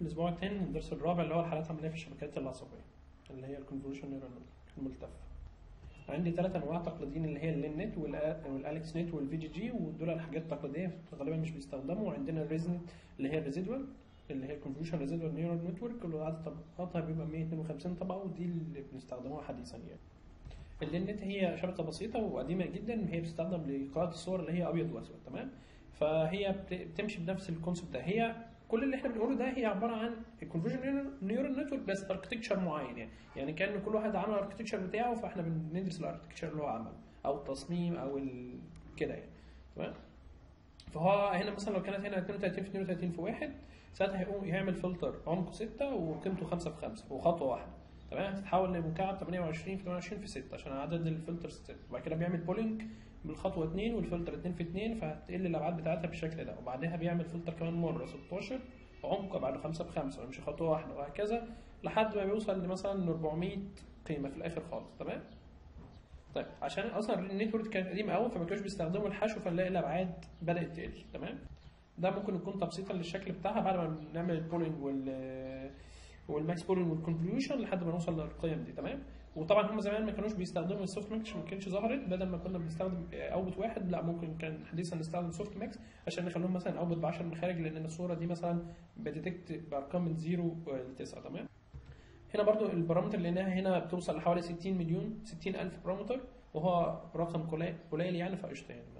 الاسبوع الثاني من الدرس الرابع اللي هو الحالات العمليه في الشبكات العصبيه اللي هي الكونفولوشن نيورال الملتفه عندي ثلاث انواع تقليديين اللي هي اللين نت والاليكس نت والفي جي جي ودول الحاجات التقليديه غالبا مش بيستخدموا وعندنا الريزنت اللي هي الريزيدوال اللي هي الكونفولوشن ريزيدوال نيورال نتورك اللي عدد طبقاتها بيبقى 152 طبقه ودي اللي بنستخدموها حديثا يعني اللين نت هي شبكه بسيطه وقديمه جدا هي بتستخدم لقراءه الصور اللي هي ابيض واسود تمام فهي بتمشي بنفس الكونسيبت ده هي كل اللي احنا بنقوله ده هي عباره عن الكونفولوشن نيورال نتورك بس اركتكتشر معين يعني يعني كان كل واحد عمل الاركتكتشر بتاعه فاحنا بندرس الاركتكتشر اللي هو عمله او التصميم او ال... كده يعني تمام فهو هنا مثلا لو كانت هنا 32 في 32 في 1 ساعتها هيقوم يعمل فلتر عمقه 6 وقيمته 5 في 5 وخطوه واحده تمام هتتحول لمكعب 28 في 28 في 6 عشان عدد الفلتر 6 وبعد كده بيعمل بولينج بالخطوه 2 والفلتر 2 في 2 فهتقل الابعاد بتاعتها بالشكل ده وبعدها بيعمل فلتر كمان مره 16 عمق بعد 5 في 5 ويمشي خطوه واحده وهكذا لحد ما بيوصل لمثلا 400 قيمه في الاخر خالص تمام طيب عشان اصلا النتورك كانت قديمه قوي فما كانوش بيستخدموا الحشو فنلاقي الابعاد بدات تقل تمام ده ممكن يكون تبسيطا للشكل بتاعها بعد ما نعمل البولينج وال والماكس بولينج والكونفوليوشن لحد ما نوصل للقيم دي تمام وطبعا هم زمان ما كانوش بيستخدموا السوفت ماكس ما كانش ظهرت بدل ما كنا بنستخدم اوبت واحد لا ممكن كان حديثا نستخدم سوفت ماكس عشان نخليهم مثلا اوبت ب 10 مخارج لان الصوره دي مثلا بتديتكت بارقام من 0 ل 9 تمام هنا برضو البارامتر اللي لقيناها هنا بتوصل لحوالي 60 مليون 60 الف بارامتر وهو رقم قليل يعني فقشطه يعني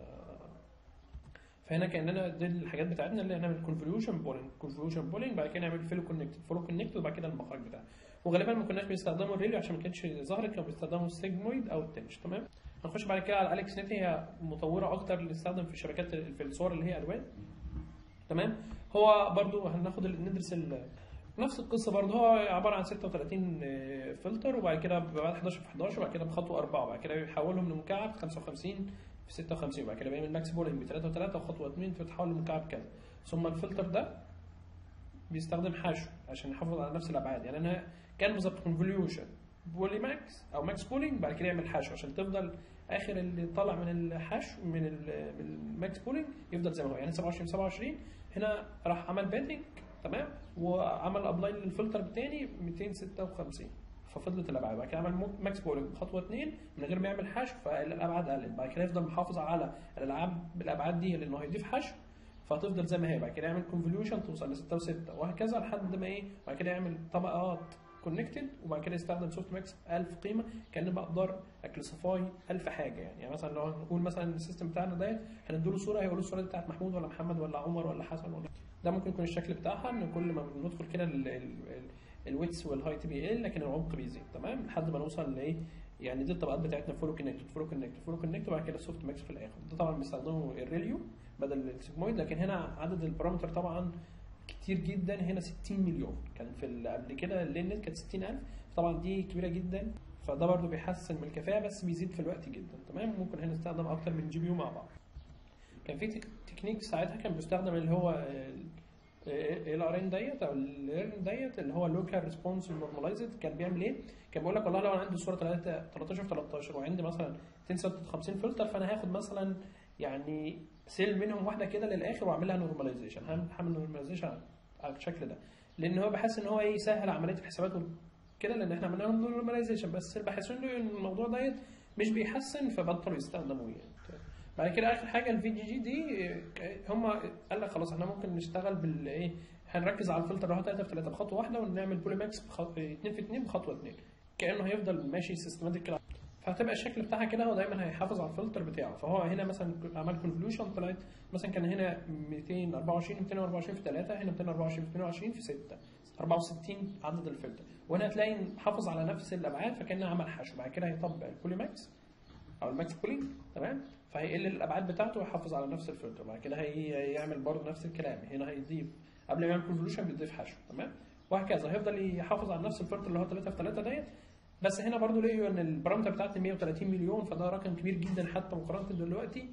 فهنا كاننا دي الحاجات بتاعتنا اللي هنعمل كونفوليوشن بولينج كونفوليوشن بولينج بعد كده نعمل فيلو كونكت فولو كونكت وبعد كده المخرج بتاعه وغالبا ما كناش بنستخدموا الريليو عشان ما كانتش ظهرت كانوا بيستخدموا السيجمويد او التنش تمام هنخش بعد كده على اليكس نت هي مطوره اكتر اللي بتستخدم في الشبكات في الصور اللي هي الوان تمام هو برضو هناخد ندرس نفس القصه برضه هو عباره عن 36 فلتر وبعد كده بعد 11 في 11 وبعد كده بخطوه اربعه وبعد كده بيحولهم لمكعب 55 في 56 وبعد كده بيعمل ماكس بولينج ب 3 و3 وخطوه 2 فتحول لمكعب كذا ثم الفلتر ده بيستخدم حشو عشان يحافظ على نفس الابعاد يعني انا كان بالظبط كونفوليوشن بولي ماكس او ماكس بولينج بعد كده يعمل حشو عشان تفضل اخر اللي طالع من الحشو من الماكس بولينج يفضل زي ما هو يعني 27 27 هنا راح عمل باتنج تمام وعمل ابلاي للفلتر الثاني 256 ففضلت الابعاد بعد كده عمل ماكس بولينج خطوه 2 من غير ما يعمل حشو فالابعاد قلت بعد كده يفضل محافظ على الالعاب بالابعاد دي لانه هيضيف حشو فتفضل زي ما هي بعد كده يعمل كونفوليوشن توصل ل 6 و6 وهكذا لحد ما ايه بعد كده يعمل طبقات كونكتد وبعد كده يستخدم سوفت ماكس 1000 قيمه كان بقدر اكلاسيفاي 1000 حاجه يعني يعني مثلا لو نقول مثلا السيستم بتاعنا ديت هنديله صوره هيقول الصوره دي بتاعت محمود ولا محمد ولا عمر ولا حسن ولا ده ممكن يكون الشكل بتاعها ان كل ما بندخل كده الويتس والهايت بيقل لكن العمق بيزيد تمام لحد ما نوصل لايه يعني دي الطبقات بتاعتنا فولو كونكتد فولو كونكتد فولو كونكتد وبعد كده السوفت ماكس في الاخر ده طبعا بيستخدموا الريليو بدل السيجمويد لكن هنا عدد البارامتر طبعا كتير جدا هنا 60 مليون كان في قبل كده اللينت كانت 60000 طبعا دي كبيره جدا فده برضو بيحسن من الكفاءه بس بيزيد في الوقت جدا تمام ممكن هنا نستخدم اكتر من جي بي يو مع بعض كان في تكنيك ساعتها كان بيستخدم اللي هو ال ار ان ديت او الارن ديت اللي هو لوكال ريسبونس نورماليزد كان بيعمل ايه؟ كان بيقول لك والله لو انا عندي صوره 13 في 13 وعندي مثلا 256 فلتر فانا هاخد مثلا يعني سيل منهم واحده كده للاخر واعملها نورماليزيشن هعمل نورماليزيشن على الشكل ده لان هو بحس ان هو ايه يسهل عمليه الحسابات كده لان احنا عملنا لهم نورماليزيشن بس بحس ان الموضوع ديت مش بيحسن فبطلوا يستخدموه يعني بعد كده اخر حاجه الفي جي جي دي هم قال لك خلاص احنا ممكن نشتغل بالايه هنركز على الفلتر اللي هو 3 في 3 بخطوه واحده ونعمل بولي ماكس 2 في 2 بخطوه 2 كانه هيفضل ماشي سيستماتيك كده فهتبقى الشكل بتاعها كده هو دايما هيحافظ على الفلتر بتاعه فهو هنا مثلا عمل كونفوليوشن طلعت مثلا كان هنا 224 224 في 3 هنا 224 في 22 في 6 64 عدد الفلتر وهنا هتلاقي محافظ على نفس الابعاد فكانه عمل حشو بعد كده هيطبق البولي ماكس او الماكس بولينج تمام فهيقل الابعاد بتاعته ويحافظ على نفس الفلتر بعد كده هيعمل برضه نفس الكلام هنا هيضيف قبل ما يعمل كونفوليوشن بيضيف حشو تمام وهكذا هيفضل يحافظ على نفس الفلتر اللي هو 3 في 3 ديت بس هنا برضو لقيوا ان البارامتر بتاعتي 130 مليون فده رقم كبير جدا حتى مقارنه دلوقتي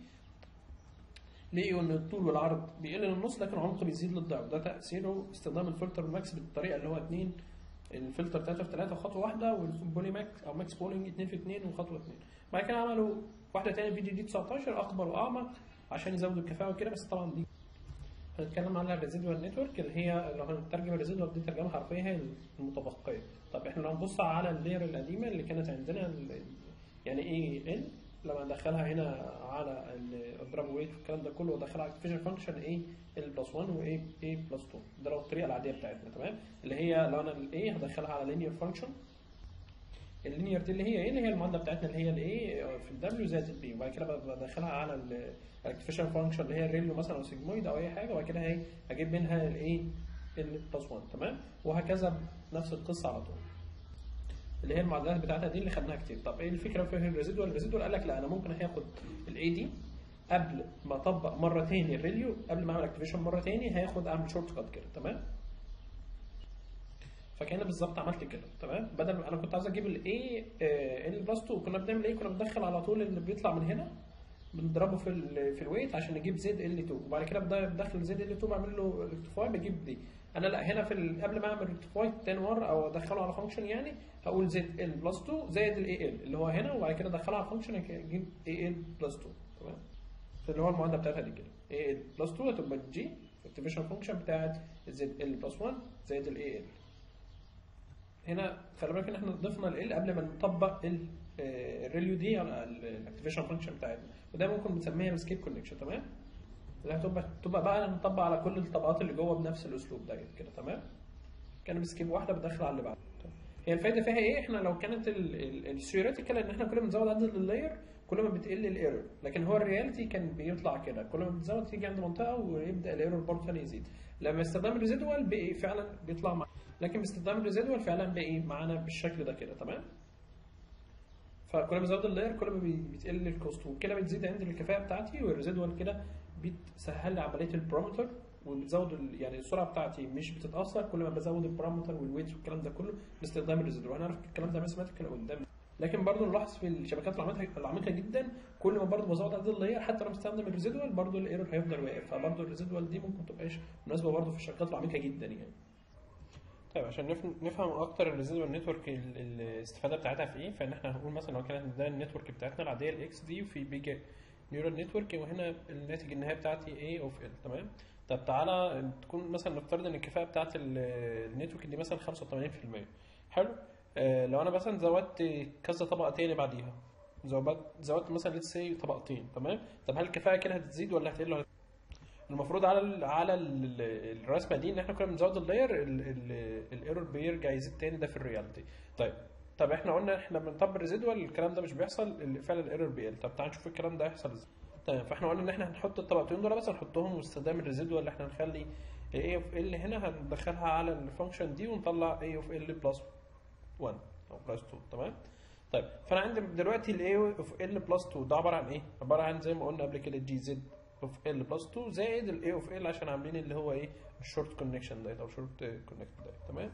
لقيوا ان الطول والعرض بيقل للنص لكن العمق بيزيد للضعف ده تاثيره استخدام الفلتر ماكس بالطريقه اللي هو 2 الفلتر 3 في 3 خطوه واحده والبولي ماكس او ماكس بولينج 2 في 2 وخطوه 2 بعد كده عملوا واحده ثانيه في جي دي 19 اكبر واعمق عشان يزودوا الكفاءه وكده بس طبعا دي هنتكلم على الريزيدوال نتورك اللي هي لو هنترجم الريزيدوال دي ترجمه حرفيه هي المتبقيه طب احنا لو نبص على اللير القديمه اللي كانت عندنا ال- يعني ايه ال لما ندخلها هنا على اضرب ويت والكلام ده كله وادخلها على اكتيفيشن فانكشن ايه ال بلس 1 وايه ايه بلس 2 ده لو الطريقه العاديه بتاعتنا تمام اللي هي لو انا الايه هدخلها على لينير فانكشن اللينير دي اللي هي ايه اللي هي المعادله بتاعتنا اللي هي الايه في الدبليو زائد البي وبعد كده بدخلها على الاكتيفيشن فانكشن اللي هي الريليو مثلا او سيجمويد او اي حاجه وبعد كده هي اجيب منها الايه ال بلس 1 تمام وهكذا نفس القصه على طول اللي هي المعادلات بتاعتها دي اللي خدناها كتير طب ايه الفكره في الريزيدوال الريزيدوال قال لك لا انا ممكن هاخد الاي دي قبل ما اطبق مره تاني الريليو قبل ما اعمل اكتيفيشن مره تاني هاخد اعمل شورت كات كده تمام فكان بالظبط عملت كده تمام بدل ما انا كنت عايز اجيب الاي ال بلس 2 كنا بنعمل ايه كنا بندخل على طول اللي بيطلع من هنا بنضربه في ال في الويت عشان نجيب زد ال 2 وبعد كده بدا- بدخل زد ال 2 بعمل له ريكتيفاي بجيب دي انا لا هنا في ال- قبل ما اعمل ريكتيفاي تاني مره او ادخله على فانكشن يعني هقول زد ال بلس 2 زائد الاي ال اللي هو هنا وبعد كده ادخله على فانكشن اجيب اي ال بلس 2 تمام اللي هو المعادله بتاعتها دي كده اي ال بلس 2 هتبقى جي اكتيفيشن فانكشن بتاعت زد ال بلس 1 زائد الاي ال هنا خلي بالك ان احنا ضفنا ال قبل ما نطبق ال آه، الريليو دي على الاكتيفيشن فانكشن بتاعتنا وده ممكن بنسميها السكيب كونكشن تمام اللي هتبقى تبقى بقى نطبق على كل الطبقات اللي جوه بنفس الاسلوب ده كده تمام كان بسكيب واحده بتدخل على اللي بعده هي الفايده فيها ايه احنا لو كانت الثيوريتيكال ان احنا كل ما بنزود عدد اللاير كل ما بتقل الايرور لكن هو الرياليتي كان بيطلع كده كل ما بتزود تيجي عند منطقه ويبدا الايرور برضه ثاني يزيد لما استخدام الريزيدوال بقي فعلا بيطلع مع لكن باستخدام الريزيدوال فعلا بقي معانا بالشكل ده كده تمام فكل ما بزود اللاير كل ما بي- بتقل الكوست وكده بتزيد عندي الكفاءه بتاعتي والريزيدوال كده بتسهل لي عمليه البارامتر وبتزود ال- يعني السرعه بتاعتي مش بتتاثر كل ما بزود البارامتر والويتس والكلام ده كله باستخدام الريزيدوال هنعرف الكلام ده ماثيماتيكال قدام لكن برضه نلاحظ في الشبكات العميقه العميقه جدا كل ما برضه بزود عدد اللاير حتى لو بستخدم الريزيدوال برضه الايرور هيفضل واقف فبرضه الريزيدوال دي ممكن تبقاش مناسبه برضه في الشبكات العميقه جدا يعني طيب عشان نف- نفهم اكتر الريزيدوال نتورك ال- الاستفاده بتاعتها في ايه فان احنا هنقول مثلا لو كانت ده النتورك بتاعتنا العاديه الاكس دي وفي بيجي نيورال نتورك وهنا الناتج النهائي بتاعتي A اوف ال تمام طب تعالى تكون مثلا نفترض ان الكفاءه بتاعت ال- النتورك دي مثلا 85% حلو آه لو انا مثلا زودت كذا طبقه تاني بعديها زودت زودت مثلا ليتس سي طبقتين تمام طب هل الكفاءه كده هتزيد ولا هتقل ولا المفروض على ال على ال الرسمه دي ان احنا كنا بنزود اللاير الايرور بيرجع يزيد تاني ده في الرياليتي طيب طب احنا قلنا احنا بنطبق الريزيدوال الكلام ده مش بيحصل ال- فعلا الايرور بيقل طب تعال نشوف الكلام ده هيحصل ازاي تمام فاحنا قلنا ان احنا هنحط الطبقتين دول بس هنحطهم باستخدام الريزيدوال اللي احنا هنخلي A اوف ال هنا هندخلها على الفانكشن دي ونطلع A اوف ال بلس 1 او بلس 2 تمام طيب فانا عندي دلوقتي ال A اوف ال بلس 2 ده عباره عن ايه؟ عباره عن زي ما قلنا قبل كده جي زد اوف ال بلس 2 زائد ال A اوف ال عشان عاملين اللي هو ايه الشورت كونكشن ده او شورت كونكت ده تمام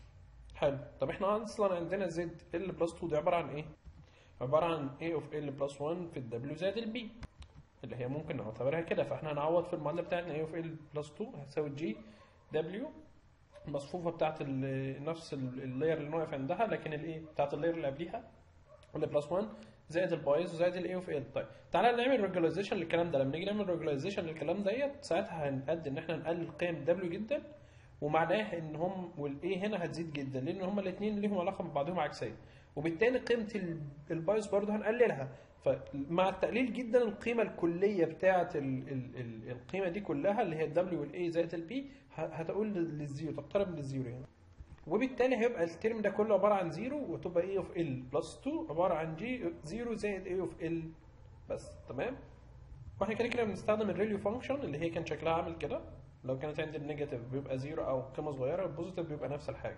حلو طب احنا اصلا عندنا زد ال بلس 2 دي عباره عن ايه؟ عباره عن A اوف ال بلس 1 في الدبليو زائد البي اللي هي ممكن نعتبرها كده فاحنا هنعوض في المعادله بتاعتنا A اوف ال بلس 2 هتساوي جي دبليو المصفوفه بتاعت ال- نفس ال- اللاير اللي واقف عندها لكن الايه بتاعت اللاير اللي قبليها اللي بلس 1 زائد البايز وزائد الاي اوف ال طيب تعالى نعمل ريجولاريزيشن للكلام ده لما نيجي نعمل ريجولاريزيشن للكلام ديت ساعتها هنقد ان احنا نقلل قيم دبليو جدا ومعناه ان هم والاي هنا هتزيد جدا لان هما الاثنين ليهم علاقه ببعضهم عكسيه وبالتالي قيمه ال- البايز برضه هنقللها فمع التقليل جدا القيمه الكليه بتاعه ال ال ال القيمه دي كلها اللي هي الدبليو والاي زائد البي هتقول للزيرو تقترب للزيرو يعني وبالتالي هيبقى الترم ده كله عباره عن زيرو وتبقى اي اوف ال بلس 2 عباره عن جي زيرو زائد اي اوف ال بس تمام واحنا كده كده بنستخدم الريليو فانكشن اللي هي كان شكلها عامل كده لو كانت عندي النيجاتيف بيبقى زيرو او قيمه صغيره البوزيتيف بيبقى نفس الحاجه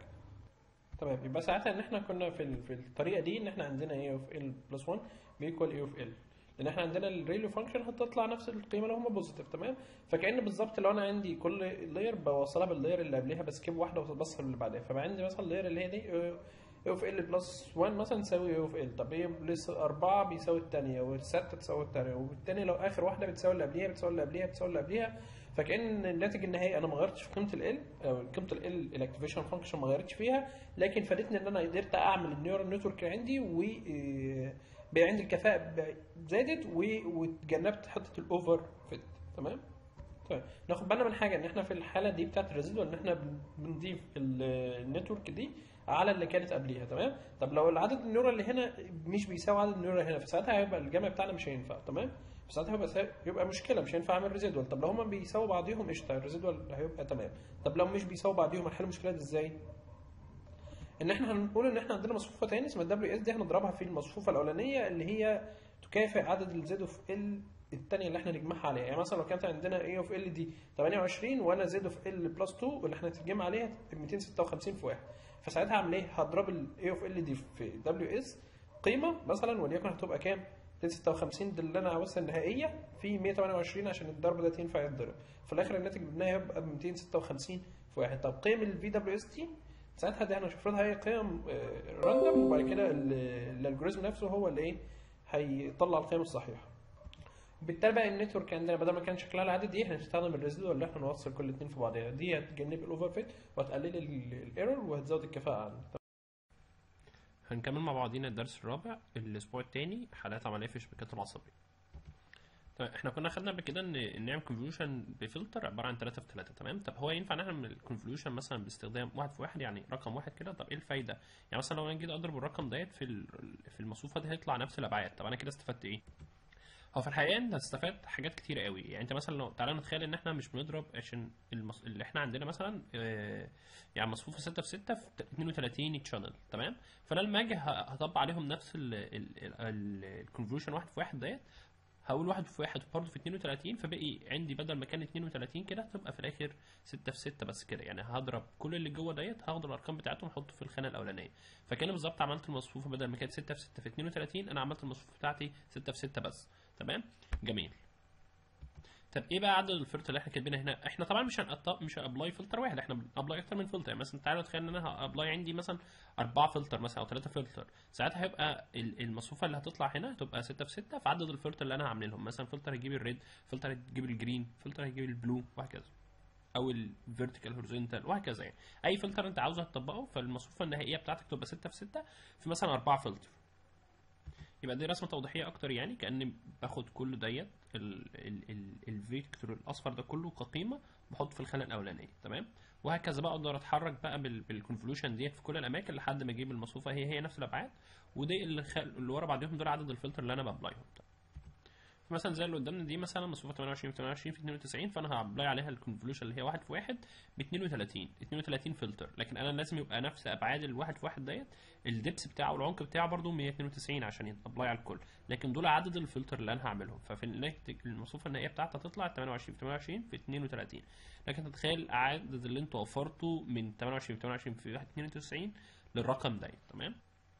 تمام يبقى ساعتها ان احنا كنا في ال- في الطريقه دي ان احنا عندنا اي اوف ال بلس 1 بيكوال اي اوف ال لان احنا عندنا الريليو فانكشن هتطلع نفس القيمه لو هم بوزيتيف تمام فكان بالظبط لو انا عندي كل لاير بوصلها باللاير اللي قبلها بسكيب واحده وبصل اللي بعدها فبقى عندي مثلا اللاير اللي هي دي اي اوف ال بلس 1 مثلا تساوي اي اوف ال طب ايه بلس 4 بيساوي الثانيه والسته تساوي الثانيه والثانيه لو اخر واحده بتساوي اللي قبليها بتساوي اللي قبليها بتساوي اللي قبليها فكان الناتج النهائي انا ما غيرتش في قيمه ال او قيمه ال الاكتيفيشن فانكشن ما غيرتش فيها لكن فادتني ان انا قدرت اعمل النيورال نتورك عندي و آه، بقى عندي الكفاءه بقى زادت و- واتجنبت حته الاوفر فيت تمام طيب ناخد بالنا من حاجه ان احنا في الحاله دي بتاعت الريزيدوال ان احنا بن- بنضيف ال- النتورك دي على اللي كانت قبليها تمام طب لو العدد النيورال اللي هنا مش بيساوي عدد النيورال اللي هنا فساعتها هيبقى الجمع بتاعنا مش هينفع تمام فساعتها هيبقى سا- يبقى مشكله مش هينفع اعمل ريزيدوال طب لو هما بيساووا بعضيهم قشطه الريزيدوال هيبقى تمام طب لو مش بيساووا بعضيهم هنحل المشكله دي ازاي؟ ان احنا هنقول ان احنا عندنا مصفوفه تاني اسمها الدبليو اس دي هنضربها في المصفوفه الاولانيه اللي هي تكافئ عدد الزد اوف ال الثانيه اللي احنا نجمعها عليها يعني مثلا لو كانت عندنا اي اوف ال دي 28 وانا زد اوف ال بلس 2 واللي احنا هتتجمع عليها 256 في واحد فساعتها هعمل ايه؟ هضرب الاي اوف ال دي في دبليو اس قيمه مثلا وليكن هتبقى كام؟ 256 دي اللي انا عاوزها النهائيه في 128 عشان الضرب ده ينفع يتضرب في الاخر الناتج بالنهايه هيبقى ب 256 في واحد طب قيم الفي دبليو اس تي ساعتها دي احنا هنفرضها هي قيم راندوم وبعد كده ال- الالجوريزم نفسه هو اللي ايه هيطلع القيم الصحيحه بالتالي بقى النتورك عندنا بدل ما كان شكلها العادي دي احنا هنستخدم الريزيدو اللي احنا نوصل كل اتنين في بعضها دي هتجنب الاوفر فيت وهتقلل الايرور وهتزود الكفاءه عندنا هنكمل مع بعضينا الدرس الرابع الاسبوع الثاني حالات عمليه في الشبكات العصبيه طيب احنا كنا خدنا قبل كده ان إن نعمل كونفوليوشن بفلتر عباره عن 3 في 3 تمام طب هو ينفع نعمل الكونفوليوشن مثلا باستخدام واحد في واحد يعني رقم واحد كده طب ايه الفايده يعني مثلا لو انا جيت اضرب الرقم ديت في ال- في المصفوفه دي هيطلع نفس الابعاد طب انا كده استفدت ايه هو في الحقيقه انت هتستفاد حاجات كتير قوي يعني انت مثلا لو تعالى نتخيل ان احنا مش بنضرب عشان المص... اللي احنا عندنا مثلا آه، يعني مصفوفه 6 في 6 في 32 تشانل تمام فانا لما اجي ه- هطبق عليهم نفس الكونفوليوشن واحد في واحد ديت هقول واحد في واحد برضه في 32 فبقي عندي بدل ما كان 32 كده هتبقى في الاخر 6 في 6 بس كده يعني هضرب كل اللي جوه ديت هاخد الارقام بتاعتهم احطه في الخانه الاولانيه فكان بالظبط عملت المصفوفه بدل ما كانت 6 في 6 في 32 انا عملت المصفوفه بتاعتي 6 في 6 بس تمام جميل طب ايه بقى عدد الفلتر اللي احنا كاتبينها هنا احنا طبعا مش هنقط مش هابلاي فلتر واحد احنا بنابلاي اكتر من فلتر يعني مثلا تعالوا تخيل ان انا هابلاي عندي مثلا أربعة فلتر مثلا او ثلاثة فلتر ساعتها هيبقى ال- المصفوفه اللي هتطلع هنا هتبقى 6 في 6 في عدد الفلتر اللي انا هعملهم مثلا فلتر هيجيب الريد فلتر هيجيب الجرين فلتر هيجيب البلو وهكذا او الفيرتيكال هوريزونتال وهكذا يعني اي فلتر انت عاوزه تطبقه فالمصفوفه النهائيه بتاعتك تبقى 6 في 6 في مثلا 4 فلتر يبقى دي رسمه توضيحيه اكتر يعني كاني باخد كل ديت ال- ال- ال- الفيكتور الاصفر ده كله كقيمه بحطه في الخانه الاولانيه تمام وهكذا بقى اقدر اتحرك بقى بال- بالكونفوليوشن ديت في كل الاماكن لحد ما اجيب المصفوفه هي هي نفس الابعاد ودي اللي, خل... اللي ورا بعضهم دول عدد الفلتر اللي انا بابلايهم مثلا زي اللي قدامنا دي مثلا مصفوفه 28 في 28 في 92 فانا هابلاي عليها الكونفوليوشن اللي هي واحد في واحد ب 32 32 فلتر لكن انا لازم يبقى نفس ابعاد الواحد في واحد ديت الدبس بتاعه والعمق بتاعه برضه 192 عشان يتابلاي على الكل لكن دول عدد الفلتر اللي انا هعملهم ففي الناتج المصفوفه النهائيه بتاعتها تطلع 28 في 28 في 32 لكن تتخيل عدد اللي انتوا وفرته من 28 في 28 في 92 للرقم ده تمام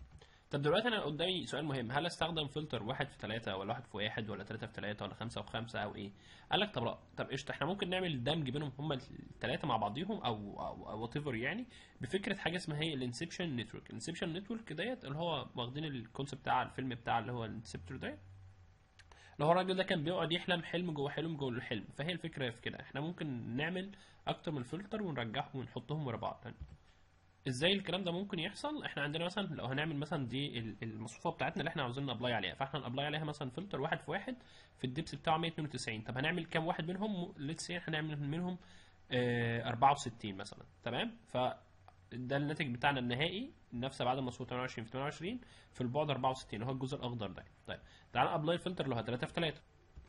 طب دلوقتي انا قدامي سؤال مهم هل استخدم فلتر واحد في ثلاثة ولا واحد في واحد ولا ثلاثة في ثلاثة ولا خمسة في خمسة او ايه؟ قال لك طب لا طب قشطة احنا ممكن نعمل دمج بينهم هما الثلاثة مع بعضيهم او او وات ايفر يعني بفكرة حاجة اسمها هي الانسبشن نتورك، الانسبشن نتورك ديت اللي هو واخدين الكونسيبت بتاع الفيلم بتاع اللي هو الانسبتور ديت اللي هو الراجل ده كان بيقعد يحلم حلم جوه حلم جوه الحلم فهي الفكرة في كده احنا ممكن نعمل اكتر من فلتر ونرجعهم ونحطهم ورا بعض ازاي الكلام ده ممكن يحصل احنا عندنا مثلا لو هنعمل مثلا دي ال- المصفوفه بتاعتنا اللي احنا عاوزين نابلاي عليها فاحنا نابلاي عليها مثلا فلتر واحد في واحد في الدبس بتاعه 192 طب هنعمل كام واحد منهم ليتس سي هنعمل منهم آه 64 مثلا تمام ف ده الناتج بتاعنا النهائي نفس ابعاد المصفوفه 28 في 28 في البعد 64 هو الجزء الاخضر ده طيب تعال ابلاي الفلتر اللي هو 3 في 3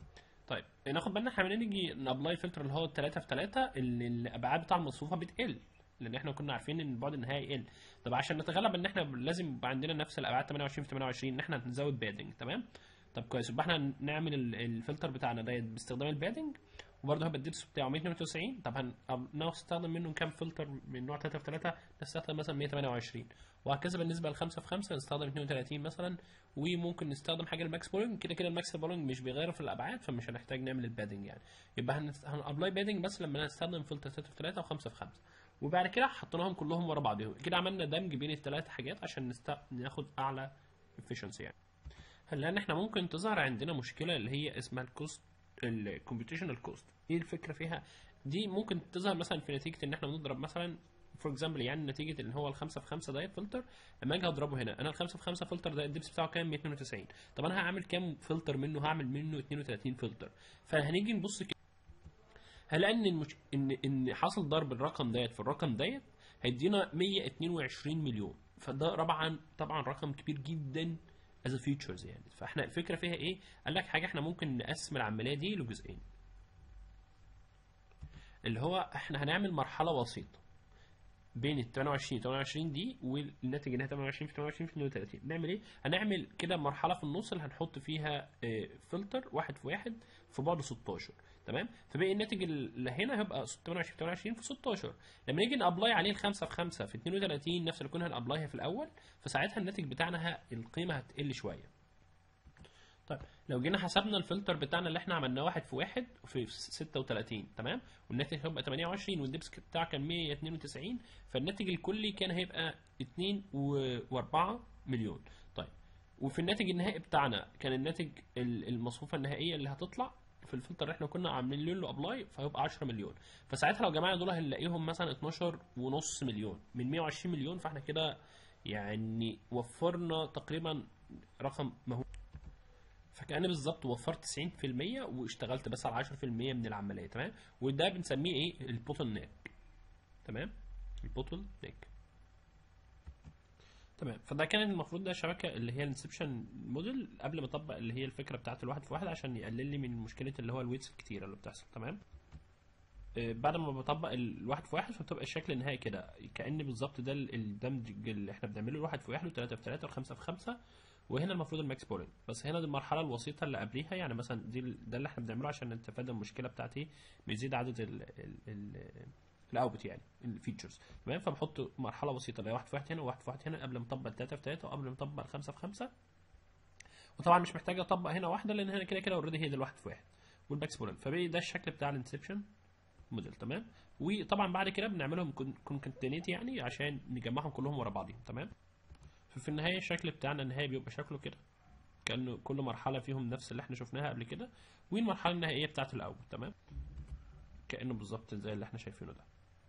طيب ناخد بالنا احنا لما نيجي نابلاي فلتر اللي هو 3 في 3 اللي الابعاد بتاع المصفوفه بتقل لان احنا كنا عارفين ان البعد النهائي يقل طب عشان نتغلب ان احنا لازم يبقى عندنا نفس الابعاد 28 في 28 ان احنا نزود بادنج تمام طب كويس يبقى احنا نعمل ال- الفلتر بتاعنا ده باستخدام البادنج وبرضه هيبقى الدبس بتاعه 192 طب هن- أب- نستخدم منه كام فلتر من نوع 3 في 3 نستخدم مثلا 128 وهكذا بالنسبه ل 5 في 5 نستخدم 32 مثلا وممكن نستخدم حاجه الماكس بولينج كده كده الماكس بولينج مش بيغير في الابعاد فمش هنحتاج نعمل البادنج يعني يبقى هن هنابلاي بادنج بس لما نستخدم فلتر 3 في 3 و5 في 5 وبعد كده حطيناهم كلهم ورا بعضهم كده عملنا دمج بين الثلاث حاجات عشان نست... ناخد اعلى efficiency يعني هلا ان احنا ممكن تظهر عندنا مشكله اللي هي اسمها الكوست الكمبيوتيشنال كوست ايه الفكره فيها دي ممكن تظهر مثلا في نتيجه ان احنا بنضرب مثلا فور اكزامبل يعني نتيجه ان هو الخمسة في خمسة دايت فلتر لما اجي اضربه هنا انا الخمسة في خمسة فلتر ده الدبس بتاعه كام 192 طب انا هعمل كام فلتر منه هعمل منه 32 فلتر فهنيجي نبص كده هلاقي ان المش... ان ان حاصل ضرب الرقم ديت في الرقم ديت هيدينا 122 مليون فده طبعا طبعا رقم كبير جدا از فيوتشرز يعني فاحنا الفكره فيها ايه؟ قال لك حاجه احنا ممكن نقسم العمليه دي لجزئين اللي هو احنا هنعمل مرحله وسيطه بين ال 28 28 دي والناتج النهائي 28 في 28 في 32 نعمل ايه؟ هنعمل كده مرحله في النص اللي هنحط فيها آه، فلتر واحد في واحد في بعد 16 تمام؟ فباقي الناتج اللي هنا هيبقى 28 في 28 في 16 لما نيجي نابلاي عليه الخمسه في 5 في 32 نفس اللي كنا هنابلايها في الاول فساعتها الناتج بتاعنا ه- القيمه هتقل شويه طيب لو جينا حسبنا الفلتر بتاعنا اللي احنا عملناه واحد في واحد في 36 تمام والناتج هيبقى 28 والدبس بتاعه كان 192 فالناتج الكلي كان هيبقى 2 و4 مليون طيب وفي الناتج النهائي بتاعنا كان الناتج ال- المصفوفه النهائيه اللي هتطلع في الفلتر اللي احنا كنا عاملين له ابلاي فهيبقى 10 مليون فساعتها لو جمعنا دول هنلاقيهم مثلا 12 ونص مليون من 120 مليون فاحنا كده يعني وفرنا تقريبا رقم مهول فكأني بالظبط وفرت 90% واشتغلت بس على 10% من العمليه تمام وده بنسميه ايه البوتل نيك تمام البوتل نيك تمام فده كان المفروض ده شبكه اللي هي الانسبشن موديل قبل ما اطبق اللي هي الفكره بتاعت الواحد في واحد عشان يقلل لي من مشكله اللي هو الويتس الكتيره اللي بتحصل تمام آه، بعد ما بطبق الواحد في واحد فبتبقى الشكل النهائي كده كأن بالظبط ده ال- الدمج اللي احنا بنعمله الواحد في واحد وثلاثة في ثلاثة وخمسة في خمسة وهنا المفروض الماكس بولينج بس هنا دي المرحلة الوسيطة اللي قبليها يعني مثلا دي ال- ده اللي احنا بنعمله عشان نتفادى المشكلة بتاعت ايه بيزيد عدد ال ال ال الاوتبوت يعني الفيتشرز تمام فبحط مرحلة وسيطة اللي هي واحد في واحد هنا وواحد في واحد هنا قبل ما اطبق الثلاثة في ثلاثة وقبل ما اطبق الخمسة في خمسة وطبعا مش محتاج اطبق هنا واحدة لان هنا كده كده اوريدي هي دي الواحد في واحد والماكس بولينج فبقي ده الشكل بتاع الانسبشن موديل تمام وطبعا بعد كده بنعملهم كونكتينيتي يعني عشان نجمعهم كلهم ورا بعضهم تمام ففي النهايه الشكل بتاعنا النهائي بيبقى شكله كده كانه كل مرحله فيهم نفس اللي احنا شفناها قبل كده والمرحله النهائيه بتاعت الاول تمام كانه بالظبط زي اللي احنا شايفينه ده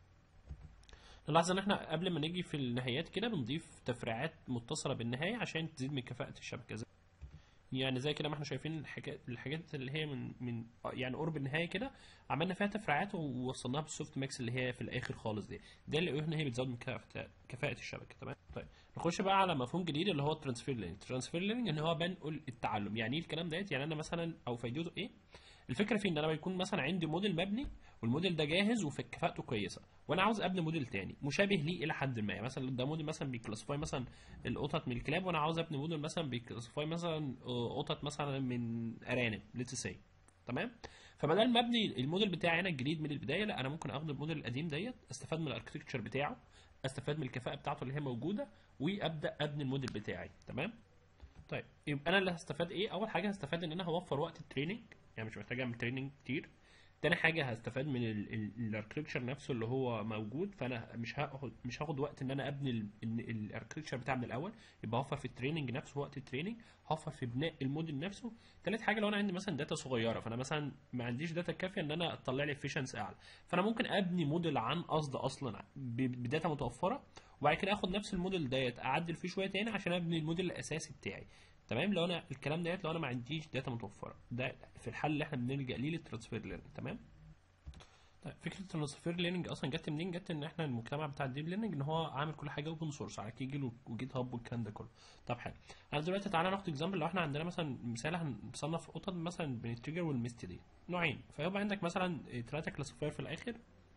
نلاحظ ان احنا قبل ما نيجي في النهايات كده بنضيف تفريعات متصله بالنهايه عشان تزيد من كفاءه الشبكه زي يعني زي كده ما احنا شايفين الحاجات الحاجات اللي هي من من يعني قرب النهايه كده عملنا فيها تفريعات ووصلناها بالسوفت ماكس اللي هي في الاخر خالص دي ده اللي قلنا هي بتزود من كفاءه كفاءه الشبكه تمام طيب نخش بقى على مفهوم جديد اللي هو الترانسفير ليرنينج الترانسفير ليرنينج ان هو بنقل التعلم يعني ايه الكلام ديت يعني انا مثلا او فايدته ايه الفكره في ان انا بيكون مثلا عندي موديل مبني والموديل ده جاهز وفي كفاءته كويسه وانا عاوز ابني موديل تاني مشابه ليه الى حد ما يعني مثلا ده موديل مثلا بيكلاسيفاي مثلا القطط من الكلاب وانا عاوز ابني موديل مثلا بيكلاسيفاي مثلا آه، قطط مثلا من ارانب ليتس سي تمام فبدل ما ابني الموديل بتاعي انا الجديد من البدايه لا انا ممكن اخد الموديل القديم ديت استفاد من الاركتكتشر بتاعه استفاد من الكفاءه بتاعته اللي هي موجوده وابدا ابني الموديل بتاعي تمام طيب يبقى انا اللي هستفاد ايه اول حاجه هستفاد ان انا هوفر وقت التريننج يعني مش محتاج اعمل تريننج كتير تاني حاجه هستفاد من الاركتكتشر نفسه اللي هو موجود فانا مش هاخد مش هاخد وقت ان انا ابني الاركتكتشر بتاعي من الاول يبقى هوفر في التريننج نفسه وقت التريننج هوفر في بناء الموديل نفسه تالت حاجه لو انا عندي مثلا داتا صغيره فانا مثلا ما عنديش داتا كافيه ان انا اطلع لي افيشنس اعلى فانا ممكن ابني موديل عن قصد اصلا ب- بداتا متوفره وبعد كده اخد نفس الموديل ديت اعدل فيه شويه تاني عشان ابني الموديل الاساسي بتاعي تمام لو انا الكلام ديت لو انا ما عنديش داتا متوفره ده في الحل اللي احنا بنلجا ليه للترانسفير ليرنينج تمام طيب فكره الترانسفير ليرنينج اصلا جت منين جت ان احنا المجتمع بتاع الديب ليرنينج ان هو عامل كل حاجه اوبن سورس على كيجل وجيت هاب والكلام ده كله طب حلو انا دلوقتي تعالى ناخد اكزامبل لو احنا عندنا مثلا مثال هنصنف قطط مثلا بين التريجر والميست دي نوعين فيبقى عندك مثلا ثلاثه كلاسيفاير في الاخر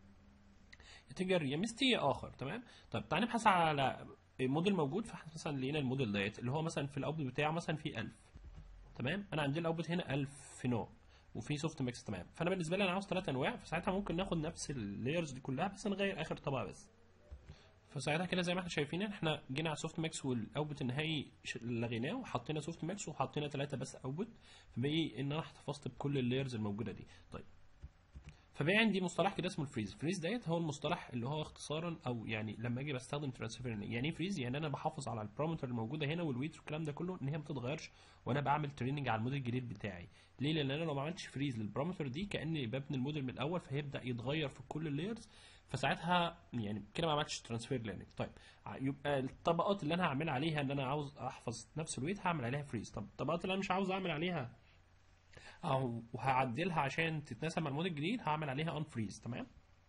يا تيجر يا ميستي يا اخر تمام طب تعالى نبحث على موديل موجود فاحنا مثلا لقينا الموديل ديت اللي هو مثلا في الاوتبوت بتاعه مثلا في 1000 تمام انا عندي الاوتبوت هنا 1000 في نوع وفي سوفت ميكس تمام فانا بالنسبه لي انا عاوز ثلاث انواع فساعتها ممكن ناخد نفس اللايرز دي كلها بس نغير اخر طبقه بس فساعتها كده زي ما احنا شايفين احنا جينا على سوفت ماكس والاوتبوت النهائي ش- لغيناه وحطينا سوفت ماكس وحطينا ثلاثه بس اوتبوت فبقي ان انا احتفظت بكل اللايرز الموجوده دي طيب فبقى عندي مصطلح كده اسمه الفريز الفريز ديت هو المصطلح اللي هو اختصارا او يعني لما اجي بستخدم ترانسفير يعني ايه فريز يعني انا بحافظ على البارامتر الموجوده هنا والويت والكلام ده كله ان هي ما تتغيرش وانا بعمل تريننج على الموديل الجديد بتاعي ليه لان انا لو ما عملتش فريز للبارامتر دي كاني ببني الموديل من الاول فهيبدا يتغير في كل اللايرز فساعتها يعني كده ما عملتش ترانسفير ليرنينج طيب ع- يبقى الطبقات اللي انا هعمل عليها ان انا عاوز احفظ نفس الويت هعمل عليها فريز طب الطبقات اللي انا مش عاوز اعمل عليها او وهعدلها عشان تتناسب مع الموديل الجديد هعمل عليها ان فريز تمام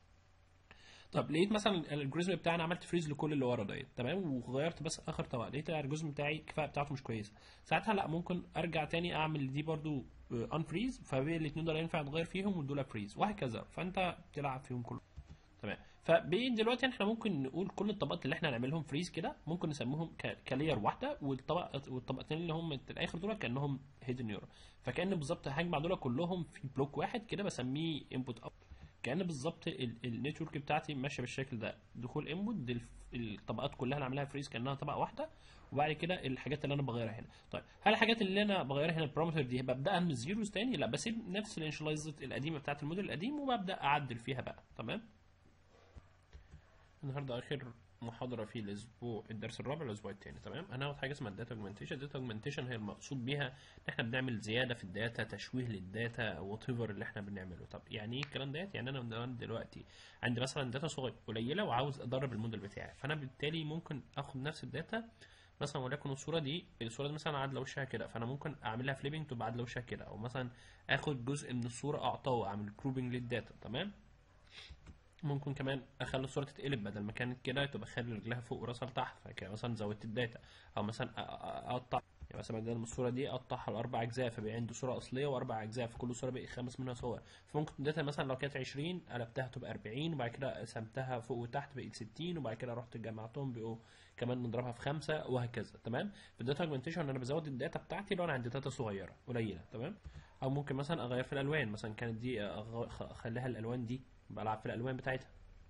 طب لقيت مثلا الالجوريزم بتاعي انا عملت فريز لكل اللي ورا ديت تمام وغيرت بس اخر طبقه لقيت الالجوريزم بتاعي الكفاءه بتاعته مش كويسه ساعتها لا ممكن ارجع تاني اعمل دي برضو ان فريز فبين الاثنين دول ينفع تغير فيهم ودول فريز وهكذا فانت بتلعب فيهم كلهم تمام فبين دلوقتي احنا ممكن نقول كل الطبقات اللي احنا هنعملهم فريز كده ممكن نسميهم ك- كلاير واحده والطبقه والطبقتين اللي هم في الاخر دول كانهم هيدن نيورون فكان بالظبط هجمع دول كلهم في بلوك واحد كده بسميه انبوت اوت كان بالظبط النتورك بتاعتي ماشيه بالشكل ده دخول انبوت الطبقات كلها اللي عاملاها فريز كانها طبقه واحده وبعد كده الحاجات اللي انا بغيرها هنا طيب هل الحاجات اللي انا بغيرها هنا البارامتر دي ببداها من الزيروز تاني لا بسيب نفس الانشلايزد القديمه بتاعت الموديل القديم وببدا اعدل فيها بقى تمام النهارده اخر محاضره في الاسبوع الدرس الرابع الاسبوع الثاني تمام هناخد حاجه اسمها الداتا اوجمنتيشن الداتا اوجمنتيشن هي المقصود بيها ان احنا بنعمل زياده في الداتا تشويه للداتا وات ايفر اللي احنا بنعمله طب يعني ايه الكلام ديت يعني انا من دلوقتي عندي مثلا داتا صغيره قليله وعاوز ادرب الموديل بتاعي فانا بالتالي ممكن اخد نفس الداتا مثلا وليكن الصوره دي الصوره دي مثلا عادله وشها كده فانا ممكن اعملها فليبنج تبقى عادله وشها كده او مثلا اخد جزء من الصوره اقطعه اعمل جروبنج للداتا تمام ممكن كمان اخلي الصوره تتقلب بدل ما كانت كده تبقى اخلي رجلها فوق وراسها لتحت فكده مثلا زودت الداتا او مثلا أ- أ- اقطع يعني مثلا بدل ما الصوره دي اقطعها لاربع اجزاء فبقى عندي صوره اصليه واربع اجزاء في كل صوره بقى خمس منها صور فممكن الداتا مثلا لو كانت 20 قلبتها تبقى 40 وبعد كده قسمتها فوق وتحت بقت 60 وبعد كده رحت جمعتهم بقوا كمان نضربها في خمسه وهكذا تمام في الداتا اوجمنتيشن انا بزود الداتا بتاعتي لو انا عندي داتا صغيره قليله تمام او ممكن مثلا اغير في الالوان مثلا كانت دي أغ- اخليها الالوان دي بلعب في الالوان بتاعتها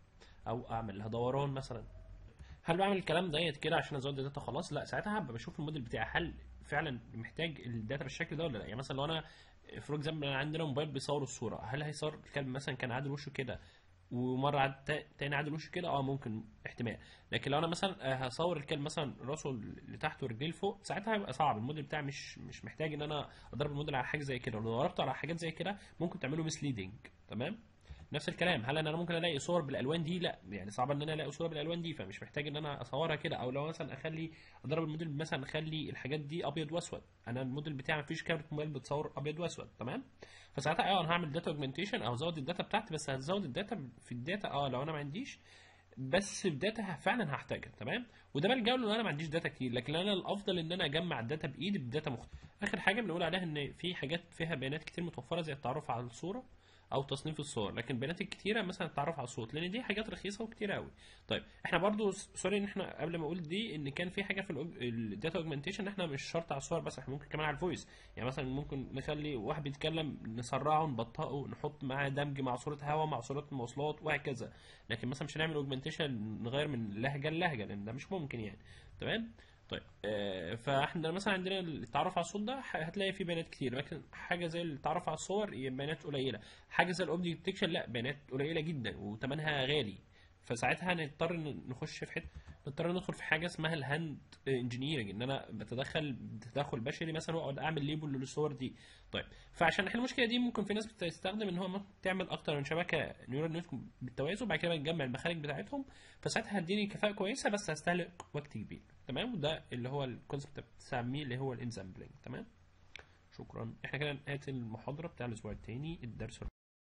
او اعمل لها دوران مثلا هل بعمل الكلام ديت كده عشان ازود الداتا خلاص لا ساعتها هبقى بشوف الموديل بتاعي هل فعلا محتاج الداتا بالشكل ده ولا لا يعني مثلا لو انا فور اكزامبل انا عندنا موبايل بيصور الصوره هل هيصور الكلب مثلا كان عادل وشه كده ومره عاد تا- تاني عادل وشه كده اه ممكن احتمال لكن لو انا مثلا آه، هصور الكلب مثلا راسه لتحت ورجليه لفوق ساعتها هيبقى صعب الموديل بتاعي مش مش محتاج ان انا اضرب الموديل على حاجه زي كده ولو ضربته على حاجات زي كده ممكن تعمله مسليدنج تمام نفس الكلام هل انا ممكن الاقي صور بالالوان دي لا يعني صعب ان انا الاقي صوره بالالوان دي فمش محتاج ان انا اصورها كده او لو مثلا اخلي اضرب الموديل مثلا اخلي الحاجات دي ابيض واسود انا الموديل بتاعي مفيش كاميرا موبايل بتصور ابيض واسود تمام فساعتها اه انا هعمل داتا اوجمنتيشن او ازود الداتا بتاعتي بس هزود الداتا في الداتا اه لو انا ما عنديش بس الداتا فعلا هحتاجها تمام وده بلجأ له لو انا ما عنديش داتا كتير لكن انا الافضل ان انا اجمع الداتا بايدي بداتا مختلفه اخر حاجه بنقول عليها ان في حاجات فيها بيانات كتير متوفره زي التعرف على الصوره او تصنيف الصور لكن البيانات الكتيره مثلا التعرف على الصوت لان دي حاجات رخيصه وكتيره قوي طيب احنا برضو س- سوري ان احنا قبل ما اقول دي ان كان في حاجه في الداتا اوجمنتيشن احنا مش شرط على الصور بس احنا ممكن كمان على الفويس يعني مثلا ممكن نخلي واحد بيتكلم نسرعه نبطئه نحط معاه دمج مع صوره هواء مع صوره مواصلات وهكذا لكن مثلا مش هنعمل اوجمنتيشن نغير من لهجه للهجه لان ده مش ممكن يعني تمام طيب آه، فاحنا مثلا عندنا التعرف على الصوت ده ح- هتلاقي فيه بيانات كتير لكن حاجه زي التعرف على الصور هي بيانات قليله حاجه زي الاوبجكت ديتكشن لا بيانات قليله جدا وثمنها غالي فساعتها هنضطر ن- نخش في حته نضطر ندخل في حاجه اسمها الهاند انجينيرنج ان انا بتدخل تدخل بشري مثلا واقعد اعمل ليبل للصور دي طيب فعشان نحل المشكله دي ممكن في ناس بتستخدم ان هو ممكن تعمل اكتر من شبكه نيورال نتورك بالتوازي وبعد كده نجمع المخارج بتاعتهم فساعتها هتديني كفاءه كويسه بس هستهلك وقت كبير تمام وده اللي هو الكونسبت بتسميه اللي هو الانزامبلينج تمام شكرا احنا كده نهايه المحاضره بتاع الاسبوع الثاني الدرس الرابع